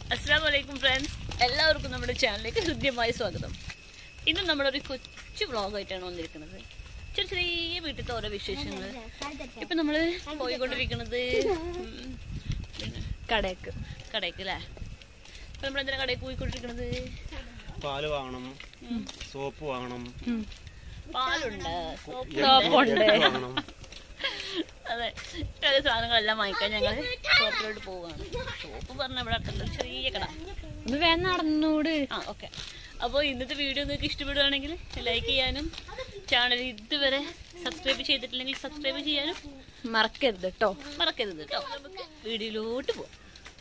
അസ്സാം വലൈക്കും ഫ്രണ്ട്സ് എല്ലാവർക്കും നമ്മുടെ ചാനലിലേക്ക് ഹൃദ്യമായ സ്വാഗതം ഇന്ന് നമ്മളൊരു കൊച്ചു വ്ളോഗായിട്ടാണ് വന്നിരിക്കുന്നത് ചെറിയ ചെറിയ വീട്ടിലത്തെ ഓരോ വിശേഷങ്ങൾ ഇപ്പം നമ്മൾ പോയിക്കൊണ്ടിരിക്കുന്നത് ഉം, പിന്നെ കടയ്ക്ക് കടയ്ക്ക് അല്ലേ ഇപ്പം നമ്മൾ എന്തിനാ കടയ്ക്ക് പോയിക്കൊണ്ടിരിക്കുന്നത് പാല് വാങ്ങണം സോപ്പ് വാങ്ങണം പാലുണ്ട് സോപ്പ് എണ്ണ വാങ്ങണം അതെ ചെറിയ സാധനങ്ങളെല്ലാം വാങ്ങിക്കാൻ ഞങ്ങൾ ഷോപ്പിലോട്ട് പോവുകയാണ് ഷോപ്പ് പറഞ്ഞ ഇവിടെ അടുത്തുള്ള ഒരു ചെറിയ കട ഒന്ന് വേഗം നടന്നൂട് ആ ഓക്കെ അപ്പോൾ ഇന്നത്തെ വീഡിയോ നിങ്ങൾക്ക് ഇഷ്ടപ്പെടുകയാണെങ്കിൽ ലൈക്ക് ചെയ്യാനും ചാനൽ ഇതുവരെ സബ്സ്ക്രൈബ് ചെയ്തിട്ടില്ലെങ്കിൽ സബ്സ്ക്രൈബ് ചെയ്യാനും മറക്കരുത് കേട്ടോ മറക്കരുത് കേട്ടോ നമുക്ക് വീഡിയോയിലോട്ട് പോവാം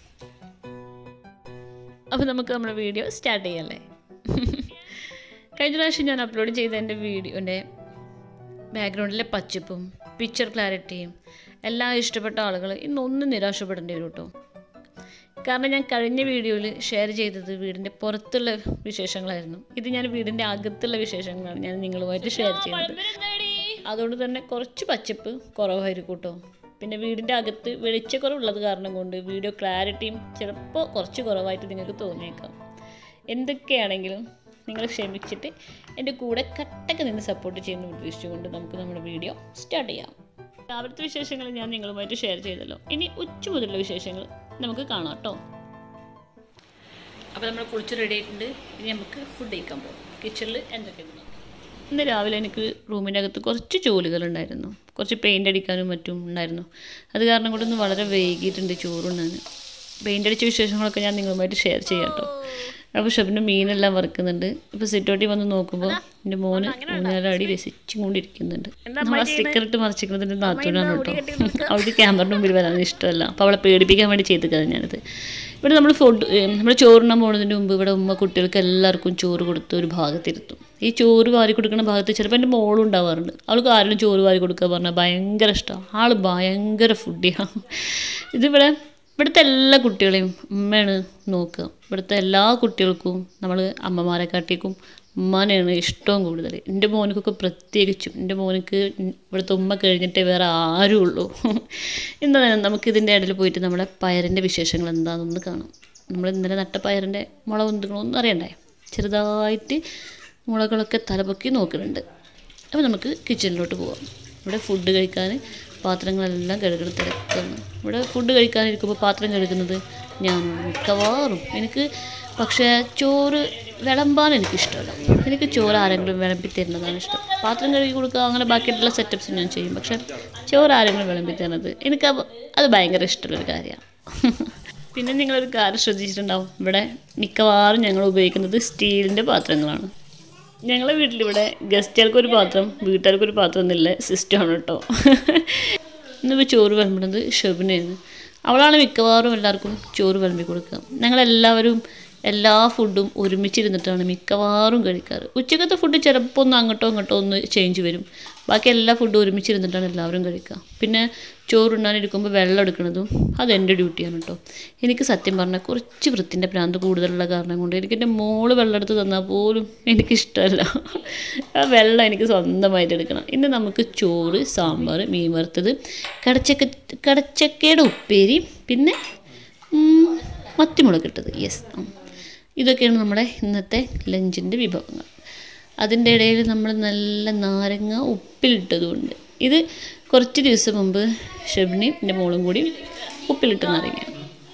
അപ്പോൾ നമുക്ക് നമ്മുടെ വീഡിയോ സ്റ്റാർട്ട് ചെയ്യല്ലേ കഴിഞ്ഞ പ്രാവശ്യം ഞാൻ അപ്ലോഡ് ചെയ്ത എൻ്റെ വീഡിയോൻ്റെ ബാക്ക്ഗ്രൗണ്ടിലെ പച്ചപ്പും പിക്ചർ ക്ലാരിറ്റിയും എല്ലാം ഇഷ്ടപ്പെട്ട ആളുകൾ ഇന്നൊന്നും നിരാശപ്പെടേണ്ടി വരും കേട്ടോ കാരണം ഞാൻ കഴിഞ്ഞ വീഡിയോയിൽ ഷെയർ ചെയ്തത് വീടിൻ്റെ പുറത്തുള്ള വിശേഷങ്ങളായിരുന്നു ഇത് ഞാൻ വീടിൻ്റെ അകത്തുള്ള വിശേഷങ്ങളാണ് ഞാൻ നിങ്ങളുമായിട്ട് ഷെയർ ചെയ്യുന്നത് അതുകൊണ്ട് തന്നെ കുറച്ച് പച്ചപ്പ് കുറവായിരിക്കും കേട്ടോ പിന്നെ വീടിൻ്റെ അകത്ത് വെളിച്ചക്കുറവുള്ളത് കാരണം കൊണ്ട് വീഡിയോ ക്ലാരിറ്റിയും ചിലപ്പോൾ കുറച്ച് കുറവായിട്ട് നിങ്ങൾക്ക് തോന്നിയേക്കാം എന്തൊക്കെയാണെങ്കിലും നിങ്ങൾ ക്ഷമിച്ചിട്ട് എൻ്റെ കൂടെ കട്ടക്ക് നിന്ന് സപ്പോർട്ട് ചെയ്യുന്ന ഉദ്ദേശിച്ചുകൊണ്ട് നമുക്ക് നമ്മുടെ വീഡിയോ സ്റ്റാർട്ട് ചെയ്യാം രാവിലത്തെ വിശേഷങ്ങൾ ഞാൻ നിങ്ങളുമായിട്ട് ഷെയർ ചെയ്തല്ലോ ഇനി ഉച്ച മുതലുള്ള വിശേഷങ്ങൾ നമുക്ക് കാണാം കേട്ടോ അപ്പോൾ നമ്മൾ കുളിച്ച് റെഡി ആയിട്ടുണ്ട് ഇനി നമുക്ക് ഫുഡ് കഴിക്കാൻ പോകും കിച്ചണിൽ എന്തൊക്കെയാണ് നോക്കാം. ഇന്ന് രാവിലെ എനിക്ക് റൂമിൻ്റെ അകത്ത് കുറച്ച് ജോലികളുണ്ടായിരുന്നു കുറച്ച് പെയിൻ്റ് അടിക്കാനും മറ്റും ഉണ്ടായിരുന്നു അത് കാരണം കൊണ്ടൊന്ന് വളരെ വൈകിയിട്ടുണ്ട് ചോറുണ്ണാൻ പെയിൻ്റ് അടിച്ച വിശേഷങ്ങളൊക്കെ ഞാൻ നിങ്ങളുമായിട്ട് ഷെയർ ചെയ്യാം കേട്ടോ അപ്പോൾ ഷബിൻ്റെ മീനെല്ലാം വറുക്കുന്നുണ്ട് ഇപ്പോൾ സിറ്റോട്ടിൽ വന്ന് നോക്കുമ്പോൾ എൻ്റെ മോന് ഊഞ്ഞാലടി രസിച്ചും കൊണ്ടിരിക്കുന്നുണ്ട് നമ്മൾ ആ സ്റ്റിക്കർ ഇട്ട് മറിച്ചിരിക്കുന്നത് നാത്തൂനാണ് കേട്ടോ അവൾക്ക് ക്യാമറയുടെ മുമ്പിൽ വരാൻ ഇഷ്ടമല്ല അപ്പോൾ അവളെ പേടിപ്പിക്കാൻ വേണ്ടി ചെയ്തേക്കാണ് ഞാനത് ഇവിടെ നമ്മൾ ഫുഡ് നമ്മൾ ചോറിനാൻ പോകുന്നതിന് മുമ്പ് ഇവിടെ ഉമ്മ കുട്ടികൾക്ക് എല്ലാവർക്കും ചോറ് കൊടുത്ത് ഒരു ഭാഗത്തിരുത്തും ഈ ചോറ് വാരി കൊടുക്കുന്ന ഭാഗത്ത് ചിലപ്പോൾ എൻ്റെ മോളും ഉണ്ടാവാറുണ്ട് അവൾക്ക് ആരെങ്കിലും ചോറ് വാരി കൊടുക്കുക പറഞ്ഞാൽ ഭയങ്കര ഇഷ്ടമാണ് ആൾ ഭയങ്കര ഫുഡിയാണ് ഇതിവിടെ ഇവിടുത്തെ എല്ലാ കുട്ടികളെയും ഉമ്മയാണ് നോക്കുക ഇവിടുത്തെ എല്ലാ കുട്ടികൾക്കും നമ്മൾ അമ്മമാരെ കാട്ടിക്കും ഉമ്മാനെയാണ് ഇഷ്ടവും കൂടുതൽ എൻ്റെ മോനക്കൊക്കെ പ്രത്യേകിച്ചും എൻ്റെ മോനക്ക് ഇവിടുത്തെ ഉമ്മ കഴിഞ്ഞിട്ടേ വേറെ ആരും ഉള്ളൂ എന്താ നമുക്ക് ഇതിൻ്റെ ഇടയിൽ പോയിട്ട് നമ്മളെ പയറിൻ്റെ വിശേഷങ്ങൾ എന്താണെന്നൊന്ന് കാണാം നമ്മൾ ഇന്നലെ നട്ട പയറിൻ്റെ മുള ഒന്നും അറിയണ്ടേ ചെറുതായിട്ട് മുളകളൊക്കെ തലപൊക്കി നോക്കുന്നുണ്ട് അപ്പോൾ നമുക്ക് കിച്ചണിലോട്ട് പോവാം ഇവിടെ ഫുഡ് കഴിക്കാൻ പാത്രങ്ങളെല്ലാം കഴുകൽ തിരക്കാണ് ഇവിടെ ഫുഡ് കഴിക്കാനിരിക്കുമ്പോൾ പാത്രം കഴുകുന്നത് ഞാൻ മിക്കവാറും എനിക്ക് പക്ഷേ ചോറ് വിളമ്പാൻ എനിക്കിഷ്ടമല്ല എനിക്ക് ചോറ് ആരെങ്കിലും വിളമ്പി തരുന്നതാണ് ഇഷ്ടം പാത്രം കഴുകി കൊടുക്കുക അങ്ങനെ ബാക്കിയുള്ള സെറ്റപ്സ് ഞാൻ ചെയ്യും പക്ഷേ ചോറ് ആരെങ്കിലും വിളമ്പി തരുന്നത് എനിക്ക് അത് അത് ഭയങ്കര ഇഷ്ടമുള്ളൊരു കാര്യമാണ് പിന്നെ നിങ്ങളൊരു കാര്യം ശ്രദ്ധിച്ചിട്ടുണ്ടാവും ഇവിടെ മിക്കവാറും ഞങ്ങൾ ഉപയോഗിക്കുന്നത് സ്റ്റീലിൻ്റെ പാത്രങ്ങളാണ് ഞങ്ങളെ വീട്ടിലിവിടെ ഗസ്റ്റുകൾക്ക് ഒരു പാത്രം വീട്ടുകാർക്ക് ഒരു പാത്രം എന്നില്ല സിസ്റ്റമാണ് കേട്ടോ ഇന്നിപ്പോൾ ചോറ് വിളമ്പുന്നത് ഷെബിനെയാണ് അവളാണ് മിക്കവാറും എല്ലാവർക്കും ചോറ് വിളമ്പി കൊടുക്കുക ഞങ്ങളെല്ലാവരും എല്ലാ ഫുഡും ഒരുമിച്ചിരുന്നിട്ടാണ് മിക്കവാറും കഴിക്കാറ് ഉച്ചക്കത്തെ ഫുഡ് ചിലപ്പോൾ ഒന്ന് അങ്ങോട്ടോ ഇങ്ങോട്ടോ ഒന്ന് ചേഞ്ച് വരും ബാക്കി എല്ലാ ഫുഡും ഒരുമിച്ചിരുന്നിട്ടാണ് എല്ലാവരും കഴിക്കുക പിന്നെ ചോറുണ്ണാനിരിക്കുമ്പോൾ വെള്ളം എടുക്കുന്നതും അത് എൻ്റെ ഡ്യൂട്ടിയാണ് കേട്ടോ എനിക്ക് സത്യം പറഞ്ഞാൽ കുറച്ച് വൃത്തിൻ്റെ ഭ്രാന്ത് കൂടുതലുള്ള കാരണം കൊണ്ട് എനിക്ക് എൻ്റെ മോള് വെള്ളം എടുത്ത് തന്നാൽ പോലും എനിക്കിഷ്ടമല്ല ആ വെള്ളം എനിക്ക് സ്വന്തമായിട്ട് എടുക്കണം ഇന്ന് നമുക്ക് ചോറ് സാമ്പാർ മീൻ വറുത്തത് കടച്ചക്ക കടച്ചക്കയുടെ ഉപ്പേരി പിന്നെ ഉം, മത്തിമുളക് ഇട്ടത് യെസ് ഇതൊക്കെയാണ് നമ്മുടെ ഇന്നത്തെ ലഞ്ചിൻ്റെ വിഭവങ്ങൾ അതിൻ്റെ ഇടയിൽ നമ്മൾ നല്ല നാരങ്ങ ഉപ്പിലിട്ടതുകൊണ്ട് ഇത് കുറച്ച് ദിവസം മുമ്പ് ഷെബിനി എൻ്റെ മോളും കൂടി ഉപ്പിലിട്ട് നാരങ്ങയാണ്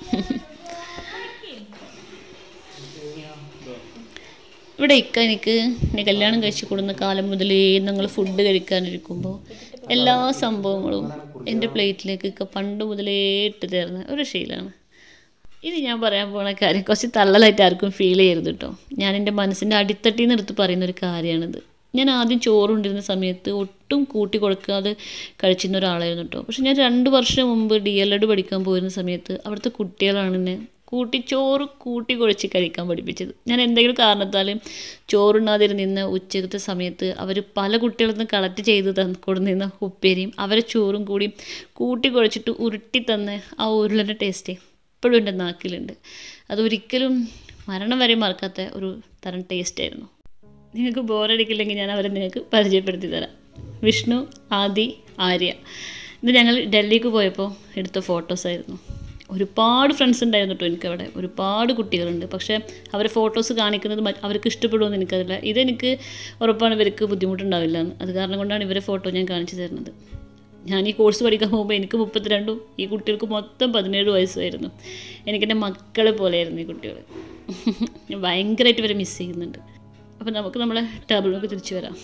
ഇവിടെ ഇക്ക എനിക്ക് എന്നെ കല്യാണം കഴിച്ച് കൊടുക്കുന്ന കാലം മുതലേ ഞങ്ങൾ ഫുഡ് കഴിക്കാനിരിക്കുമ്പോൾ എല്ലാ സംഭവങ്ങളും എൻ്റെ പ്ലേറ്റിലേക്ക് ഇക്ക പണ്ട് മുതലേ ഇട്ട് തരുന്ന ഒരു ശീലമാണ് ഇനി ഞാൻ പറയാൻ പോണ കാര്യം കുറച്ച് തള്ളലായിട്ട് ആർക്കും ഫീൽ ചെയ്യരുത് കേട്ടോ ഞാൻ എൻ്റെ മനസ്സിൻ്റെ അടിത്തട്ടിൽ നിന്ന് എടുത്ത് പറയുന്ന ഒരു കാര്യമാണിത് ഞാൻ ആദ്യം ചോറുണ്ടിരുന്ന സമയത്ത് ഒട്ടും കൂട്ടി കൊടുക്കാതെ കഴിച്ചിരുന്ന ഒരാളായിരുന്നു കേട്ടോ പക്ഷെ ഞാൻ രണ്ട് വർഷം മുമ്പ് ഡി എൽ എഡ് പഠിക്കാൻ പോയിരുന്ന സമയത്ത് അവിടുത്തെ കുട്ടികളാണ് എന്നെ കൂട്ടി ചോറ് കൂട്ടി കുഴച്ച് കഴിക്കാൻ പഠിപ്പിച്ചത് ഞാൻ എന്തെങ്കിലും കാരണത്താൽ ചോറുണ്ണാതിരുന്ന ഉച്ചക്കത്തെ സമയത്ത് അവർ പല കുട്ടികളിൽ നിന്ന് കളക്ട് ചെയ്ത് തന്ന് കൊടുന്നിരുന്ന ഉപ്പേരിയും അവരെ ചോറും കൂടി കൂട്ടി കുഴച്ചിട്ട് ഉരുട്ടി തന്ന ആ ഉരുളൻ്റെ ടേസ്റ്റ് ഇപ്പോഴും എൻ്റെ നാക്കിലുണ്ട് അതൊരിക്കലും മരണം വരെ മറക്കാത്ത ഒരു തരം ടേസ്റ്റ് ആയിരുന്നു നിങ്ങൾക്ക് ബോറടിക്കില്ലെങ്കിൽ ഞാൻ അവരെ നിങ്ങൾക്ക് പരിചയപ്പെടുത്തി തരാം വിഷ്ണു ആദി ആര്യ ഇത് ഞങ്ങൾ ഡൽഹിക്ക് പോയപ്പോൾ എടുത്ത ഫോട്ടോസായിരുന്നു ഒരുപാട് ഫ്രണ്ട്സ് ഉണ്ടായിരുന്നു കേട്ടോ എനിക്കവിടെ ഒരുപാട് കുട്ടികളുണ്ട് പക്ഷേ അവർ ഫോട്ടോസ് കാണിക്കുന്നത് മറ്റ് അവർക്ക് ഇഷ്ടപ്പെടുമെന്ന് എനിക്കറിയില്ല ഇതെനിക്ക് ഉറപ്പാണ് ഇവർക്ക് ബുദ്ധിമുട്ടുണ്ടാവില്ല എന്ന് അത് കാരണം കൊണ്ടാണ് ഇവരെ ഫോട്ടോ ഞാൻ കാണിച്ചു തരുന്നത് ഞാൻ ഈ കോഴ്സ് പഠിക്കാൻ പോകുമ്പോൾ എനിക്ക് മുപ്പത്തിരണ്ടും ഈ കുട്ടികൾക്ക് മൊത്തം പതിനേഴ് വയസ്സായിരുന്നു എനിക്കെൻ്റെ മക്കളെ പോലെയായിരുന്നു ഈ കുട്ടികൾ ഞാൻ ഭയങ്കരമായിട്ട് ഇവരെ മിസ് ചെയ്യുന്നുണ്ട് അപ്പോൾ നമുക്ക് നമ്മളെ ടേബിളിലേക്ക് തിരിച്ചു വരാം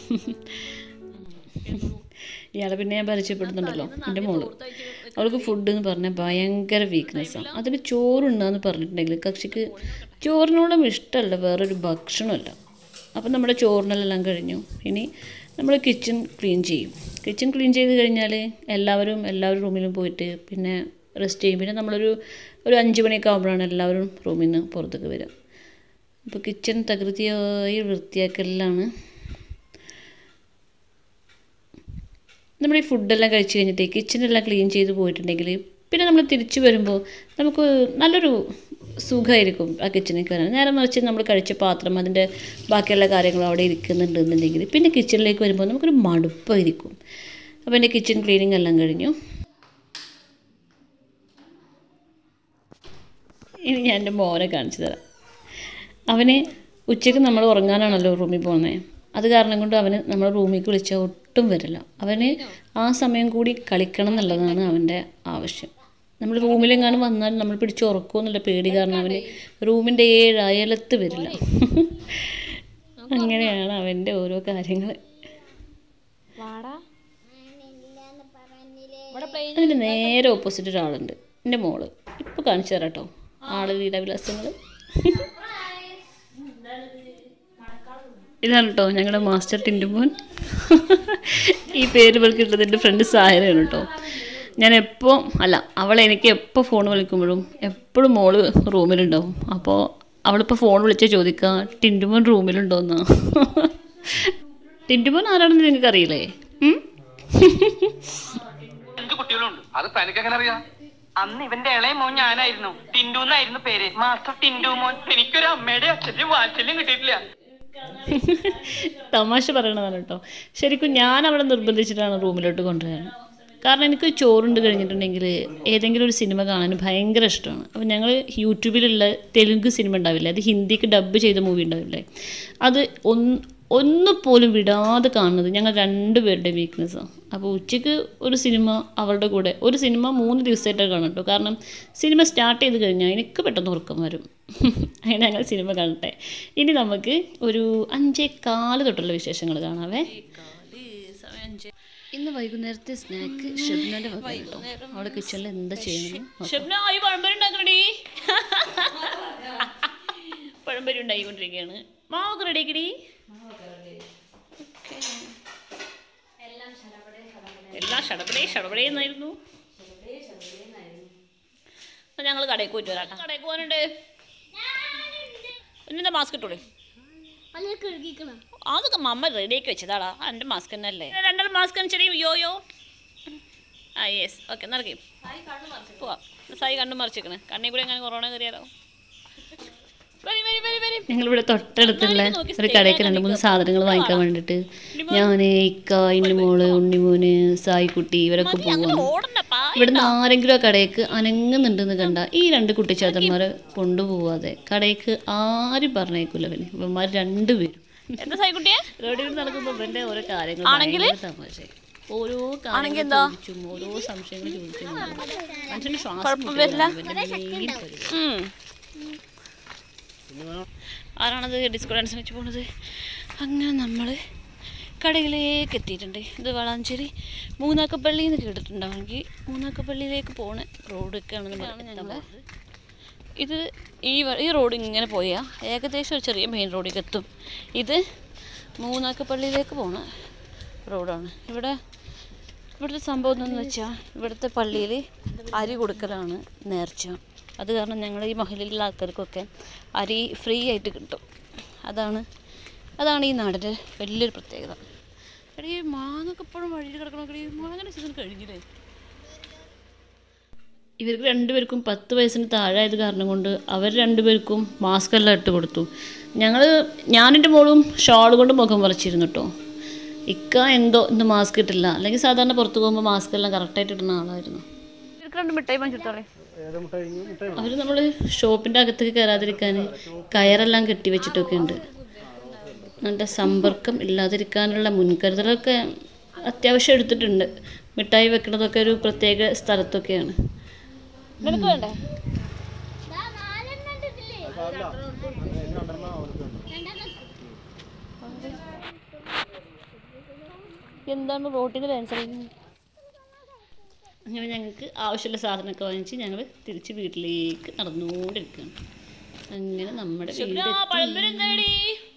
ഇയാളെ പിന്നെ ഞാൻ പരിചയപ്പെടുന്നുണ്ടല്ലോ എൻ്റെ മോള് അവൾക്ക് ഫുഡ് എന്ന് പറഞ്ഞാൽ ഭയങ്കര വീക്ക്നെസ്സാണ് അതിൽ ചോറുണ്ടെന്ന് പറഞ്ഞിട്ടുണ്ടെങ്കിൽ കക്ഷിക്ക് ചോറിനോടും ഇഷ്ടമല്ല വേറൊരു ഭക്ഷണമല്ല അപ്പം നമ്മുടെ ചോറിനെല്ലാം കഴിഞ്ഞു ഇനി നമ്മൾ കിച്ചൺ ക്ലീൻ ചെയ്യും കിച്ചൺ ക്ലീൻ ചെയ്ത് കഴിഞ്ഞാൽ എല്ലാവരും എല്ലാവരും റൂമിലും പോയിട്ട് പിന്നെ റെസ്റ്റ് ചെയ്യും പിന്നെ നമ്മളൊരു ഒരു അഞ്ച് മണിയൊക്കെ ആകുമ്പോഴാണ് എല്ലാവരും റൂമിൽ നിന്ന് പുറത്തേക്ക് വരിക അപ്പോൾ കിച്ചൺ തകൃതിയായി വൃത്തിയാക്കലാണ് നമ്മൾ ഈ ഫുഡെല്ലാം കഴിച്ച് കഴിഞ്ഞിട്ട് കിച്ചണെല്ലാം ക്ലീൻ ചെയ്ത് പോയിട്ടുണ്ടെങ്കിൽ പിന്നെ നമ്മൾ തിരിച്ചു വരുമ്പോൾ നമുക്ക് നല്ലൊരു സുഖമായിരിക്കും ആ കിച്ചണിലേക്ക് വരാൻ നേരെ മറിച്ച് നമ്മൾ കഴിച്ച പാത്രം അതിൻ്റെ ബാക്കിയുള്ള കാര്യങ്ങൾ അവിടെ ഇരിക്കുന്നുണ്ടെന്നുണ്ടെങ്കിൽ പിന്നെ കിച്ചണിലേക്ക് വരുമ്പോൾ നമുക്കൊരു മടുപ്പായിരിക്കും അപ്പോൾ എൻ്റെ കിച്ചൺ ക്ലീനിങ് എല്ലാം കഴിഞ്ഞു ഇനി ഞാൻ എൻ്റെ മോനെ കാണിച്ചു തരാം അവന് ഉച്ചയ്ക്ക് നമ്മൾ ഉറങ്ങാനാണല്ലോ റൂമിൽ പോകുന്നത് അത് കാരണം കൊണ്ട് അവന് നമ്മൾ റൂമിലേക്ക് വിളിച്ചാൽ ഒട്ടും വരില്ല അവന് ആ സമയം കൂടി കളിക്കണം എന്നുള്ളതാണ് അവൻ്റെ ആവശ്യം നമ്മൾ റൂമിലെങ്ങാനും വന്നാൽ നമ്മൾ പിടിച്ച് ഉറക്കുമെന്നുള്ള പേടി കാരണം അവന് റൂമിൻ്റെ ഏഴ് അയലത്ത് വരില്ല അങ്ങനെയാണ് അവൻ്റെ ഓരോ കാര്യങ്ങൾ വാടാ അതിന് നേരെ ഓപ്പോസിറ്റ് ഒരാളുണ്ട് എൻ്റെ മോള് ഇപ്പോൾ കാണിച്ചു തരാം കേട്ടോ ആള് ലീലാവിലാസങ്ങൾ ഇതാണ് കേട്ടോ ഞങ്ങളുടെ മാസ്റ്റർ ടിൻറ്റുമോൻ ഈ പേര് വിളിക്കുന്നത് എൻ്റെ ഫ്രണ്ട് സായരയാണ് കേട്ടോ ഞാൻ എപ്പോൾ അല്ല അവൾ എനിക്ക് എപ്പോൾ ഫോൺ വിളിക്കുമ്പോഴും എപ്പോഴും മോള് റൂമിലുണ്ടാവും അപ്പോൾ അവളിപ്പോൾ ഫോൺ വിളിച്ച് ചോദിക്കുക ടിൻറ്റുമോൻ റൂമിലുണ്ടോയെന്നാ ടിൻറ്റുമോൻ ആരാണെന്ന് നിങ്ങൾക്ക് അറിയില്ലേ ഉം? അഞ്ച് കുട്ടികളുണ്ട് അത് തനിക്ക് എങ്ങനെ അറിയാം അന്ന് ഇവന്റെ ഇളയ മോൻ ഞാനായിരുന്നു ടിൻഡു എന്നായിരുന്നു പേര് മാസ്റ്റർ ടിൻഡു മോൻ എനിക്കൊരു അമ്മയുടെ അച്ഛന്റെ വാത്സല്യം കിട്ടിയിട്ടില്ല തമാശ പറയണതാണ് കേട്ടോ ശരിക്കും ഞാൻ അവിടെ നിർബന്ധിച്ചിട്ടാണ് റൂമിലോട്ട് കൊണ്ടുവരാൻ കാരണം എനിക്ക് ചോറുണ്ട് കഴിഞ്ഞിട്ടുണ്ടെങ്കിൽ ഏതെങ്കിലും ഒരു സിനിമ കാണാൻ ഭയങ്കര ഇഷ്ടമാണ് അപ്പോൾ ഞങ്ങൾ യൂട്യൂബിലുള്ള തെലുങ്ക് സിനിമ ഉണ്ടാവില്ലേ അത് ഹിന്ദിക്ക് ഡബ് ചെയ്ത മൂവി ഉണ്ടാവില്ലേ അത് ഒന്ന് ഒന്ന് പോലും വിടാതെ കാണുന്നത് ഞങ്ങൾ രണ്ടുപേരുടെ വീക്ക്നെസ്സാണ് അപ്പോൾ ഉച്ചയ്ക്ക് ഒരു സിനിമ അവളുടെ കൂടെ ഒരു സിനിമ മൂന്ന് ദിവസമായിട്ടാണ് കാണും കേട്ടോ കാരണം സിനിമ സ്റ്റാർട്ട് ചെയ്ത് കഴിഞ്ഞാൽ എനിക്ക് പെട്ടെന്ന് ഉറക്കം വരും അങ്ങനെ ഞങ്ങൾ സിനിമ കാണട്ടെ ഇനി നമുക്ക് ഒരു അഞ്ചേ കാല് തൊട്ടുള്ള വിശേഷങ്ങൾ കാണാവേ ഇന്ന് വൈകുന്നേരത്തെ സ്നാക്ക് ഷബ്നന്റെ വക കേട്ടോ അവിടെ കിച്ചണിൽ എന്താ ചെയ്യണം ഷബ്ന ഈ പഴംപരി ഉണ്ടാക്കണടി പഴംപരി ഉണ്ടാക്കിക്കൊണ്ടിരിക്കുകയാണ് മാവൊക്കെ റെഡിയാക്കടി എല്ലാം ഷടപടേ ഷടപടേ എന്നായിരുന്നു ഞങ്ങൾ കടയിൽ പോയിട്ട് വരാം കടയിൽ പോകാനുണ്ട് ഇന്നെന്താ മാസ്ക് ഇട്ടോളൂ അതൊക്കെ മമ്മ റെഡിയാക്കി വെച്ചതാടാ എൻ്റെ മാസ്ക് തന്നെ അല്ലേ രണ്ടാളും മാസ്ക് ചെറിയ യോ യോ ആ യെസ് ഓക്കെ നടക്കി പോവാം സായി കണ്ണു മറിച്ചിക്കണേ കണ്ണി കൂടെ എങ്ങനെ കൊറോണ കയറിയാലോ ഞങ്ങളിവിടെ തൊട്ടടുത്തുള്ള ഒരു കടയ്ക്ക് രണ്ട് മൂന്ന് സാധനങ്ങൾ വാങ്ങിക്കാൻ വേണ്ടിയിട്ട് ഞാൻ ഇക്ക ഇന്നുമോള് ഉണ്ണിമോന് സായിക്കുട്ടി ഇവരൊക്കെ പോവാണ് ഇവിടുന്ന് ആരെങ്കിലും ആ കടയ്ക്ക് അനങ്ങുന്നുണ്ടെന്ന് കണ്ട ഈ രണ്ട് കുട്ടിച്ചാത്തന്മാരെ കൊണ്ടുപോവാതെ കടയ്ക്ക് ആരും പറഞ്ഞേക്കൂല പിന്നെ ഇവന്മാർ രണ്ടുപേരും എന്താ സായിക്കുട്ടിയെ റോഡിൽ നടക്കുമ്പോൾ ഇവന്റെ ഓരോ കാര്യങ്ങൾ ഭയങ്കര തമാശ ഓരോ കാര്യങ്ങൾ ചോദിച്ചും ഓരോ സംശയങ്ങൾ ചോദിച്ചും മനുഷ്യന് ശ്വാസം മുട്ടലാണ് ഇവന്റെ main പരിപാടി. ആരാണത് ഡിസ്കോ ഡാൻസിന് വെച്ച് പോണത് അങ്ങനെ നമ്മൾ കടയിലേക്ക് എത്തിയിട്ടുണ്ട് ഇത് വളാഞ്ചേരി മൂന്നാക്കപ്പള്ളി എന്ന് കേട്ടിട്ടുണ്ടാണെങ്കിൽ മൂന്നാക്കപ്പള്ളിയിലേക്ക് പോണ റോഡൊക്കെയാണ് നമ്മൾ ഇത് ഈ വ- ഈ റോഡ് ഇങ്ങനെ പോയാൽ ഏകദേശം ഒരു ചെറിയ മെയിൻ റോഡിലേക്ക് എത്തും ഇത് മൂന്നാക്കപ്പള്ളിയിലേക്ക് പോണ റോഡാണ് ഇവിടെ ഇവിടുത്തെ സംഭവം എന്താണെന്ന് വെച്ചാൽ ഇവിടുത്തെ പള്ളിയിൽ അരി കൊടുക്കലാണ് നേർച്ച അത് കാരണം ഞങ്ങൾ ഈ മഹലിലുള്ള ആൾക്കാർക്കൊക്കെ അരി ഫ്രീ ആയിട്ട് കിട്ടും അതാണ് അതാണ് ഈ നാടിൻ്റെ വലിയൊരു പ്രത്യേകത എടീ മാങ്ങൊക്കെ ഇപ്പോഴും വഴിയിൽ കിടക്കണമെങ്കിൽ മാങ്ങയുടെ സീസൺ കഴിഞ്ഞില്ലേ ഇവർക്ക് രണ്ടുപേർക്കും പത്ത് വയസ്സിന് താഴായത് കാരണം കൊണ്ട് അവർ രണ്ടുപേർക്കും മാസ്ക് എല്ലാം ഇട്ട് കൊടുത്തു ഞങ്ങൾ ഞാനെൻ്റെ മോളും ഷാൾ കൊണ്ട് മുഖം മറച്ചിരുന്നു കേട്ടോ ഇക്ക എന്തോ ഇന്ന് മാസ്ക് ഇട്ടില്ല അല്ലെങ്കിൽ സാധാരണ പുറത്ത് പോകുമ്പോൾ മാസ്ക് എല്ലാം കറക്റ്റായിട്ട് ഇടുന്ന ആളായിരുന്നു ഇവർക്ക് രണ്ട് മിഠായി വാങ്ങിച്ചെടുത്തോളെ ഏതാ മുട്ട കഴിഞ്ഞു മുട്ട വേണം അവർ നമ്മൾ ഷോപ്പിൻ്റെ അകത്തേക്ക് കയറാതിരിക്കാൻ കയറെല്ലാം കെട്ടി വെച്ചിട്ടൊക്കെ ഉണ്ട് നല്ല സമ്പർക്കം ഇല്ലാതിരിക്കാനുള്ള മുൻകരുതലൊക്കെ അത്യാവശ്യം എടുത്തിട്ടുണ്ട് മിഠായി വെക്കുന്നതൊക്കെ ഒരു പ്രത്യേക സ്ഥലത്തൊക്കെയാണ് നിനക്ക് വേണ്ടേ എന്താണ് റോട്ടിൽ ക്യാൻസർ അങ്ങനെ ഞങ്ങൾക്ക് ആവശ്യമുള്ള സാധനമൊക്കെ വാങ്ങിച്ച് ഞങ്ങൾ തിരിച്ച് വീട്ടിലേക്ക് നടന്നുകൊണ്ടിരിക്കുകയാണ് അങ്ങനെ നമ്മുടെ വീട്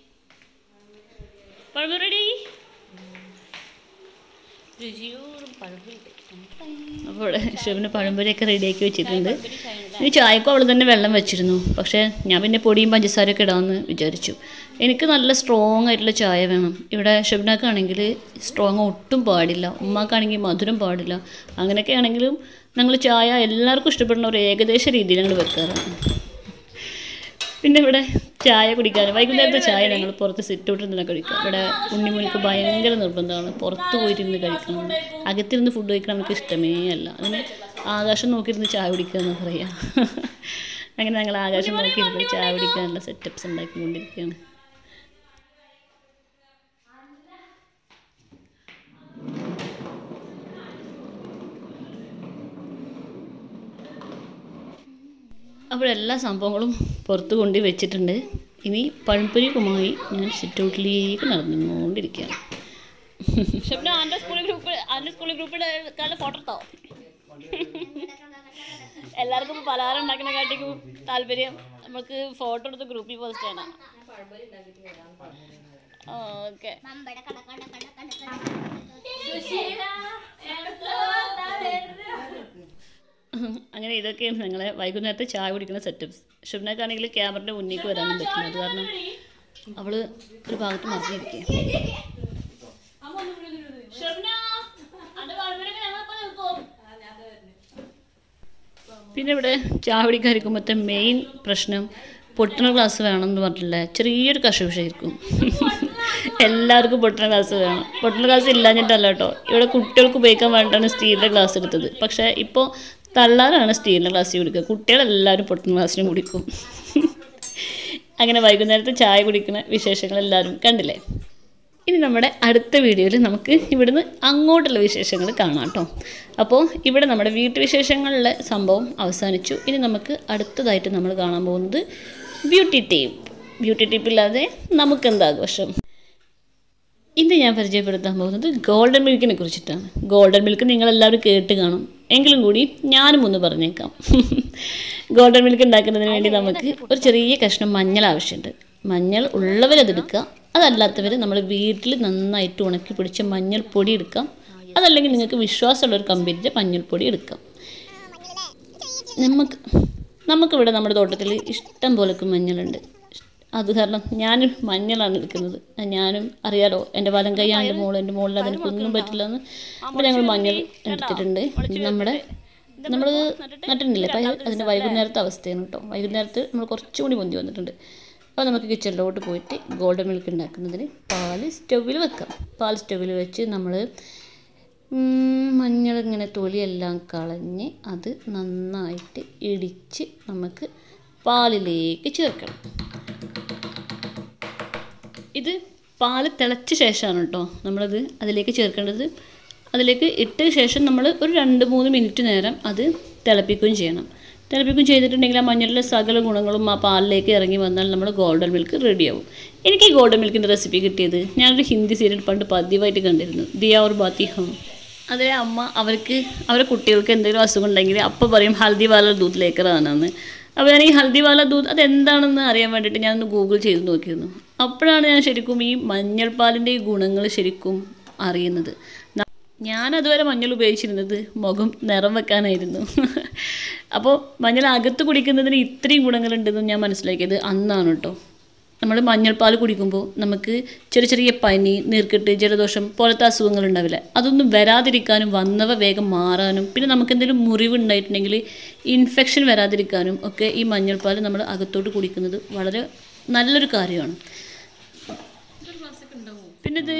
പഴമുറടി രുചിയോറും പഴംപൊരി അപ്പോൾ ഇവിടെ ഷെഫിന് പഴംപൊരിയൊക്കെ റെഡിയാക്കി വെച്ചിട്ടുണ്ട് ഇനി ചായക്കും അവൾ തന്നെ വെള്ളം വെച്ചിരുന്നു പക്ഷേ ഞാൻ പിന്നെ പൊടിയും പഞ്ചസാരയൊക്കെ ഇടാമെന്ന് വിചാരിച്ചു എനിക്ക് നല്ല സ്ട്രോങ് ആയിട്ടുള്ള ചായ വേണം ഇവിടെ ഷെഫിനാക്കാണെങ്കിൽ സ്ട്രോങ് ഒട്ടും പാടില്ല ഉമ്മാക്കാണെങ്കിൽ മധുരം പാടില്ല അങ്ങനെയൊക്കെ ആണെങ്കിലും ഞങ്ങൾ ചായ എല്ലാവർക്കും ഇഷ്ടപ്പെടുന്ന ഒരു ഏകദേശ രീതിയിൽ ഞങ്ങൾ വെക്കാറാണ് പിന്നെ ഇവിടെ ചായ കുടിക്കാൻ വൈകുന്നേരത്തെ ചായ ഞങ്ങൾ പുറത്ത് സിറ്റ് ഔട്ടിൽ നിന്ന് കഴിക്കുക ഇവിടെ ഉണ്ണിമുനിക്ക് ഭയങ്കര നിർബന്ധമാണ് പുറത്ത് പോയിരുന്ന് കഴിക്കണം അകത്തിരുന്ന് ഫുഡ് കഴിക്കണം നമുക്ക് ഇഷ്ടമേ അല്ല അതിന് ആകാശം നോക്കിയിരുന്ന് ചായ കുടിക്കുക എന്ന് പറയാം അങ്ങനെ ഞങ്ങൾ ആകാശം നോക്കിയിരുന്ന് ചായ കുടിക്കാനുള്ള സെറ്റപ്സ് ഉണ്ടാക്കിക്കൊണ്ടിരിക്കുകയാണ് അപ്പോൾ എല്ലാ സംഭവങ്ങളും പുറത്ത് കൊണ്ട് വെച്ചിട്ടുണ്ട് ഇനി പഴംപൊരിക്കുമായി ഞാൻ സിറ്റ് ഔട്ടിലേക്ക് നടന്നുകൊണ്ടിരിക്കുകയാണ് ഷബ്ന ആൻ്റെ സ്കൂളിൽ ഗ്രൂപ്പ് ആൻ്റെ സ്കൂളിൽ ഗ്രൂപ്പിൽ ഫോട്ടോ എടുത്തോ എല്ലാവർക്കും പലഹാരം ഉണ്ടാക്കുന്ന കാട്ടിക്കും താല്പര്യം നമുക്ക് ഫോട്ടോ എടുത്ത് ഗ്രൂപ്പിൽ പോസ്റ്റ് ചെയ്യണം ഓക്കെ അങ്ങനെ ഇതൊക്കെയാണ് ഞങ്ങളെ വൈകുന്നേരത്തെ ചായ കുടിക്കുന്ന സെറ്റപ്സ് ഷുബ്നക്കാണെങ്കിൽ ക്യാമറയുടെ മുന്നിലേക്ക് വരാനും പറ്റില്ല അത് കാരണം അവള് ഒരു ഭാഗത്ത് മറിഞ്ഞിരിക്കുക പിന്നെ ഇവിടെ ചായ കുടിക്കാതിരിക്കുമ്പോഴത്തെ മെയിൻ പ്രശ്നം പൊട്ടുന്ന ഗ്ലാസ് വേണം എന്ന് പറഞ്ഞിട്ടില്ല ചെറിയൊരു കശുവിഷായിരിക്കും എല്ലാവർക്കും പൊട്ടുന്ന ഗ്ലാസ് വേണം പൊട്ടുന്ന ഗ്ലാസ് ഇല്ലാഞ്ഞിട്ടല്ല കേട്ടോ ഇവിടെ കുട്ടികൾക്ക് ഉപയോഗിക്കാൻ വേണ്ടിയിട്ടാണ് സ്റ്റീലിൻ്റെ ഗ്ലാസ് എടുത്തത് പക്ഷേ ഇപ്പോൾ തള്ളാറാണ് സ്റ്റീലിൻ്റെ ഗ്ലാസ് കുടിക്കുക കുട്ടികളെല്ലാവരും പൊട്ടുന്ന ഗ്ലാസ്സിനും കുടിക്കും അങ്ങനെ വൈകുന്നേരത്തെ ചായ കുടിക്കുന്ന വിശേഷങ്ങൾ എല്ലാവരും കണ്ടില്ലേ ഇനി നമ്മുടെ അടുത്ത വീഡിയോയിൽ നമുക്ക് ഇവിടുന്ന് അങ്ങോട്ടുള്ള വിശേഷങ്ങൾ കാണാം കേട്ടോ അപ്പോൾ ഇവിടെ നമ്മുടെ വീട്ടുവിശേഷങ്ങളിലെ സംഭവം അവസാനിച്ചു ഇനി നമുക്ക് അടുത്തതായിട്ട് നമ്മൾ കാണാൻ പോകുന്നത് ബ്യൂട്ടി ടീപ്പ് ബ്യൂട്ടി ടീപ്പ് ഇല്ലാതെ നമുക്കെന്ത് ആഘോഷം ഇന്ന് ഞാൻ പരിചയപ്പെടുത്താൻ പോകുന്നത് ഗോൾഡൻ മിൽക്കിനെ കുറിച്ചിട്ടാണ് ഗോൾഡൻ മിൽക്ക് നിങ്ങളെല്ലാവരും കേട്ട് കാണും എങ്കിലും കൂടി ഞാനും ഒന്ന് പറഞ്ഞേക്കാം ഗോൾഡൻ മിൽക്ക് ഉണ്ടാക്കുന്നതിന് വേണ്ടി നമുക്ക് ഒരു ചെറിയ കഷ്ണം മഞ്ഞൾ ആവശ്യമുണ്ട് മഞ്ഞൾ ഉള്ളവരതെടുക്കുക അതല്ലാത്തവർ നമ്മൾ വീട്ടിൽ നന്നായിട്ട് ഉണക്കി പിടിച്ച മഞ്ഞൾപ്പൊടി എടുക്കാം അതല്ലെങ്കിൽ നിങ്ങൾക്ക് വിശ്വാസമുള്ള ഒരു കമ്പനിയുടെ മഞ്ഞൾപ്പൊടി എടുക്കാം നമുക്ക് നമുക്കിവിടെ നമ്മുടെ തോട്ടത്തിൽ ഇഷ്ടം പോലൊക്കെ മഞ്ഞളുണ്ട് അത് കാരണം ഞാൻ മഞ്ഞളാണ് എടുക്കുന്നത് ഞാനും അറിയാലോ എൻ്റെ വലം കൈയാണ് എൻ്റെ മോൾ എൻ്റെ മോളിൽ അതെനിക്കൊന്നും പറ്റില്ല എന്ന് അപ്പോൾ ഞങ്ങൾ മഞ്ഞൾ എടുത്തിട്ടുണ്ട് ഇത് നമ്മുടെ നമ്മൾ നട്ടിട്ടുണ്ടല്ലേ അപ്പോൾ അതിൻ്റെ വൈകുന്നേരത്തെ അവസ്ഥയാണ് കേട്ടോ വൈകുന്നേരത്ത് നമ്മൾ കുറച്ചുകൂടി പൊന്തി വന്നിട്ടുണ്ട് അപ്പോൾ നമുക്ക് കിച്ചണിലോട്ട് പോയിട്ട് ഗോൾഡൻ മിൽക്ക് ഉണ്ടാക്കുന്നതിന് പാല് സ്റ്റൗവിൽ വെക്കാം പാൽ സ്റ്റൗവിൽ വെച്ച് നമ്മൾ മഞ്ഞൾ ഇങ്ങനെ തൊലിയെല്ലാം കളഞ്ഞ് അത് നന്നായിട്ട് ഇടിച്ച് നമുക്ക് പാലിലേക്ക് ചേർക്കണം ഇത് പാല് തിളച്ച ശേഷമാണ് കേട്ടോ നമ്മളത് അതിലേക്ക് ചേർക്കേണ്ടത് അതിലേക്ക് ഇട്ട ശേഷം നമ്മൾ ഒരു രണ്ട് മൂന്ന് മിനിറ്റ് നേരം അത് തിളപ്പിക്കുകയും ചെയ്യണം തിളപ്പിക്കുകയും ചെയ്തിട്ടുണ്ടെങ്കിൽ ആ മഞ്ഞളിലെ സകല ഗുണങ്ങളും ആ പാലിലേക്ക് ഇറങ്ങി വന്നാൽ നമ്മൾ ഗോൾഡൻ മിൽക്ക് റെഡിയാവും എനിക്ക് ഈ ഗോൾഡൻ മിൽക്കിൻ്റെ റെസിപ്പി കിട്ടിയത് ഞാനൊരു ഹിന്ദി സീരിയൽ പണ്ട് പതിവായിട്ട് കണ്ടിരുന്നു ദിയ ഓർ ബാത്തി ഹം അതിലെ അമ്മ അവർക്ക് അവരുടെ കുട്ടികൾക്ക് എന്തെങ്കിലും അസുഖം ഉണ്ടെങ്കിൽ അപ്പോൾ പറയും ഹൽദി വാല ദൂത് ലേക്കറാണെന്ന് അപ്പോൾ ഞാൻ ഈ ഹൽദി വാല ദൂത് അതെന്താണെന്ന് അറിയാൻ വേണ്ടിയിട്ട് ഞാനൊന്ന് ഗൂഗിൾ ചെയ്ത് നോക്കിയിരുന്നു അപ്പോഴാണ് ഞാൻ ശരിക്കും ഈ മഞ്ഞൾപ്പാലിൻ്റെ ഈ ഗുണങ്ങൾ ശരിക്കും അറിയുന്നത് ന- ഞാൻ അതുവരെ മഞ്ഞൾ ഉപയോഗിച്ചിരുന്നത് മുഖം നിറം വെക്കാനായിരുന്നു അപ്പോൾ മഞ്ഞൾ അകത്ത് കുടിക്കുന്നതിന് ഇത്രയും ഗുണങ്ങളുണ്ടെന്ന് ഞാൻ മനസ്സിലാക്കിയത് അന്നാണ് കേട്ടോ നമ്മൾ മഞ്ഞൾപ്പാൽ കുടിക്കുമ്പോൾ നമുക്ക് ചെറിയ ചെറിയ പനി നീർക്കെട്ട് ജലദോഷം പോലത്തെ അസുഖങ്ങൾ ഉണ്ടാവില്ല അതൊന്നും വരാതിരിക്കാനും വന്നവ വേഗം മാറാനും പിന്നെ നമുക്ക് എന്തെങ്കിലും മുറിവ് ഉണ്ടായിട്ടുണ്ടെങ്കിൽ ഇൻഫെക്ഷൻ വരാതിരിക്കാനും ഒക്കെ ഈ മഞ്ഞൾപ്പാൽ നമ്മൾ അകത്തോട്ട് കുടിക്കുന്നത് വളരെ നല്ലൊരു കാര്യമാണ് പിന്നെ ഇത്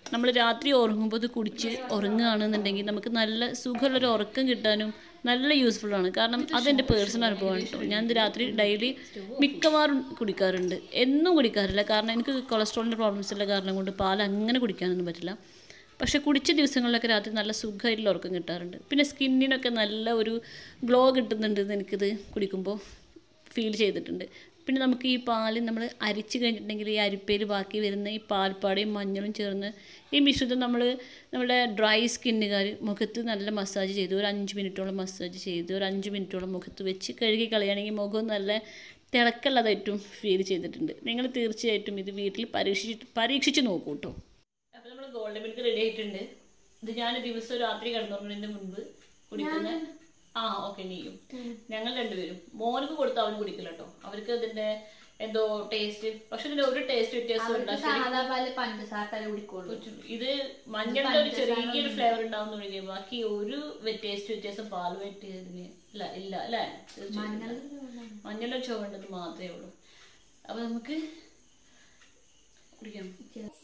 നമ്മൾ രാത്രി ഉറങ്ങുമ്പോൾ ഇത് കുടിച്ച് ഉറങ്ങുകയാണെന്നുണ്ടെങ്കിൽ നമുക്ക് നല്ല സുഖമുള്ളൊരു ഉറക്കം കിട്ടാനും നല്ല യൂസ്ഫുൾ ആണ് കാരണം അതെൻ്റെ പേഴ്സണൽ അനുഭവമാണ് കേട്ടോ ഞാൻ ഇത് രാത്രി ഡെയിലി മിക്കവാറും കുടിക്കാറുണ്ട് എന്നും കുടിക്കാറില്ല കാരണം എനിക്ക് കൊളസ്ട്രോളിൻ്റെ പ്രോബ്ലംസ് ഉള്ള കാരണം കൊണ്ട് പാൽ അങ്ങനെ കുടിക്കാനൊന്നും പറ്റില്ല പക്ഷേ കുടിച്ച ദിവസങ്ങളിലൊക്കെ രാത്രി നല്ല സുഖമായിട്ടുള്ള ഉറക്കം കിട്ടാറുണ്ട് പിന്നെ സ്കിന്നിനൊക്കെ നല്ല ഒരു ഗ്ലോ കിട്ടുന്നുണ്ട് എന്ന് എനിക്കിത് കുടിക്കുമ്പോൾ ഫീൽ ചെയ്തിട്ടുണ്ട് പിന്നെ നമുക്ക് ഈ പാല് നമ്മൾ അരിച്ച് കഴിഞ്ഞിട്ടുണ്ടെങ്കിൽ ഈ അരിപ്പയിൽ ബാക്കി വരുന്ന ഈ പാൽപ്പാടയും മഞ്ഞളും ചേർന്ന് ഈ മിശ്രിതം നമ്മൾ നമ്മുടെ ഡ്രൈ സ്കിന്നുകാർ മുഖത്ത് നല്ല മസാജ് ചെയ്ത് ഒരു അഞ്ച് മിനിറ്റോളം മസാജ് ചെയ്ത് ഒരു അഞ്ച് മിനിറ്റോളം മുഖത്ത് വെച്ച് കഴുകി കളയുകയാണെങ്കിൽ മുഖം നല്ല തിളക്കമുള്ളതായിട്ടും ഫീൽ ചെയ്തിട്ടുണ്ട് നിങ്ങൾ തീർച്ചയായിട്ടും ഇത് വീട്ടിൽ പരീക്ഷിച്ച് പരീക്ഷിച്ച് നോക്കൂ കേട്ടോ അപ്പോൾ നമ്മൾ ഗോൾഡ് മിൽക്ക് റെഡി ആയിട്ടുണ്ട് ഇത് ഞാൻ ദിവസം രാത്രി കിടന്നുറങ്ങുന്നതിന് മുൻപ് കുടിക്കുന്ന ആ ഓക്കെ നീയും ഞങ്ങൾ രണ്ടുപേരും മോനക്ക് കൊടുത്ത അവന് കുടിക്കില്ല കേട്ടോ അവർക്ക് ഇതിന്റെ എന്തോ ടേസ്റ്റ് പക്ഷെ ഇതിന്റെ ഒരു ടേസ്റ്റ് വ്യത്യാസം ഉണ്ടാക്കി സാധാ പാല് പഞ്ചസാര തല കുടിക്കുള്ളൂ ഇത് മഞ്ഞളുടെ ഒരു ചെറിയൊരു ഫ്ലേവർ ഉണ്ടാവും തുടങ്ങി ബാക്കി ഒരു ടേസ്റ്റ് വ്യത്യാസം പാൽ വെട്ടിയതിന് ഇല്ല ഇല്ല അല്ലേ തീർച്ചയായിട്ടും മഞ്ഞളുടെ ചുവണ്ടത് മാത്രമേ ഉള്ളൂ അപ്പൊ നമുക്ക് കുടിക്കാം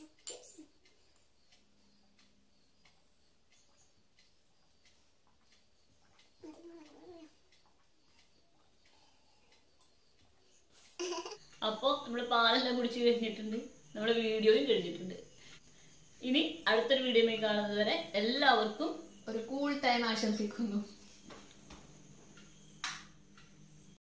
അപ്പോൾ നമ്മൾ പാലെല്ലാം കുടിച്ച് കഴിഞ്ഞിട്ടുണ്ട് നമ്മുടെ വീഡിയോയും കഴിഞ്ഞിട്ടുണ്ട് ഇനി അടുത്തൊരു വീഡിയോയിൽ കാണുന്നത് വരെ എല്ലാവർക്കും ഒരു കൂൾ ടൈം ആശംസിക്കുന്നു